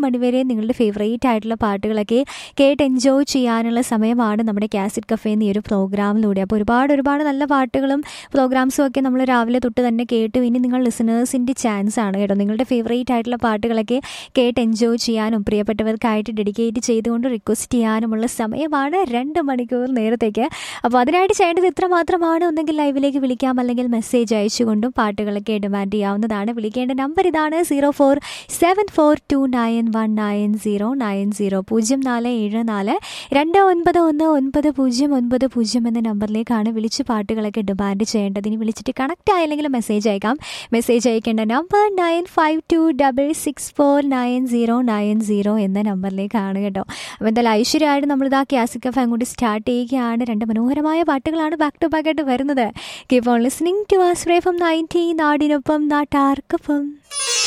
മണിവരെ നിങ്ങളുടെ ഫേവറേറ്റ് ആയിട്ടുള്ള പാട്ടുകളൊക്കെ കേട്ട് എൻജോയ് ചെയ്യാനുള്ള സമയമാണ് നമ്മുടെ കാസിറ്റ് കഫേ എന്ന ഈ ഒരു പ്രോഗ്രാമിലൂടെ അപ്പോൾ ഒരുപാട് ഒരുപാട് നല്ല പാട്ടുകളും പ്രോഗ്രാംസും ഒക്കെ നമ്മൾ രാവിലെ തൊട്ട് തന്നെ കേട്ടു ഇനി നിങ്ങൾ ലിസണേഴ്സിൻ്റെ ചാൻസ് ആണ് കേട്ടോ നിങ്ങളുടെ ഫേവറേറ്റ് ആയിട്ടുള്ള പാട്ടുകളൊക്കെ കേട്ട് എൻജോയ് ചെയ്യാനും പ്രിയപ്പെട്ടവർക്കായിട്ട് ഡെഡിക്കേറ്റ് ചെയ്തുകൊണ്ട് റിക്വസ്റ്റ് ചെയ്യാനുമുള്ള സമയമാണ് രണ്ട് മണിക്കൂർ നേരത്തേക്ക് അപ്പോൾ അതിനായിട്ട് ചെയ്യേണ്ടത് ഇത്ര മാത്രമാണ് ഒന്നെങ്കിൽ ലൈവിലേക്ക് വിളിക്കാം അല്ലെങ്കിൽ മെസ്സേജ് അയച്ചുകൊണ്ടും പാട്ടുകളൊക്കെ ഡിമാൻഡ് ചെയ്യാവുന്നതാണ് വിളിക്കേണ്ട നമ്പർ ഇതാണ് zero four seven four two nine one nine zero nine zero പൂജ്യം നാല് ഏഴ് നാല് രണ്ട് ഒൻപത് ഒന്ന് ഒൻപത് പൂജ്യം ഒൻപത് പൂജ്യം എന്ന നമ്പറിലേക്കാണ് വിളിച്ച് പാട്ടുകളൊക്കെ ഡിമാൻഡ് ചെയ്യേണ്ടത് ഇനി വിളിച്ചിട്ട് കണക്റ്റ് ആയില്ലെങ്കിൽ മെസ്സേജ് അയക്കാം മെസ്സേജ് അയക്കേണ്ട number nine five two double six four nine zero nine zero എന്ന നമ്പറിലേക്കാണ് കേട്ടോ അപ്പോൾ എന്തായാലും ഐശ്വര്യമായിട്ട് നമ്മളിതാ ക്യാസിക്കഫ് അങ്ങോട്ട് സ്റ്റാർട്ട് ചെയ്യുകയാണ് രണ്ട് മനോഹരമായ പാട്ടുകളാണ് ബാക്ക് ടു ബാക്ക് ആയിട്ട് വരുന്നത് keep on listening to us ഫ്രേ ഫ്രം നയൻറ്റീൻ നാടിനൊപ്പം നാട്ടാർക്കൊപ്പം